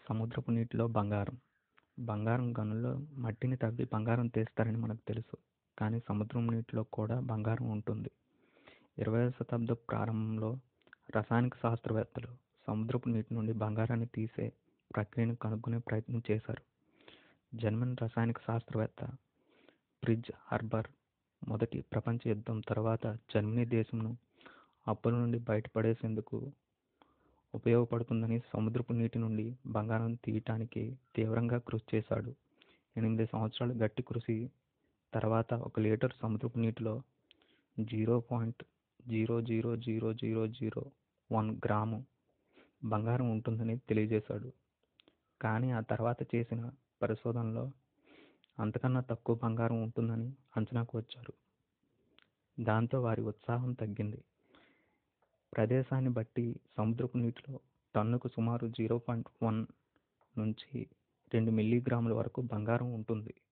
సముద్రపు నీటిలో బంగారం బంగారం గనుల్లో మట్టిని తవ్వి బంగారం తీస్తారని మనకు తెలుసు కానీ సముద్రం నీటిలో కూడా బంగారం ఉంటుంది ఇరవై శతాబ్దపు ప్రారంభంలో రసాయనిక శాస్త్రవేత్తలు సముద్రపు నీటి నుండి బంగారాన్ని తీసే ప్రక్రియను కనుగొనే ప్రయత్నం చేశారు జర్మన్ రసాయనిక శాస్త్రవేత్త ఫ్రిడ్జ్ హార్బర్ మొదటి ప్రపంచ యుద్ధం తర్వాత జర్మనీ దేశంను అప్పుల నుండి బయటపడేసేందుకు ఉపయోగపడుతుందని సముద్రపు నీటి నుండి బంగారం తీయటానికి తీవ్రంగా కృషి చేశాడు ఎనిమిది సంవత్సరాల గట్టి కృషి తర్వాత ఒక లీటర్ సముద్రపు నీటిలో zero point zero zero zero zero zero one gram బంగారం ఉంటుందని తెలియజేశాడు కానీ ఆ తర్వాత చేసిన పరిశోధనలో అంతకన్నా తక్కువ బంగారం ఉంటుందని అంచనాకు వచ్చారు దాంతో వారి ఉత్సాహం తగ్గింది ప్రదేశాన్ని బట్టి సముద్రపు నీటిలో టన్నుకు సుమారు జీరో పాయింట్ వన్ నుంచి రెండు మిల్లీగ్రాముల వరకు బంగారం ఉంటుంది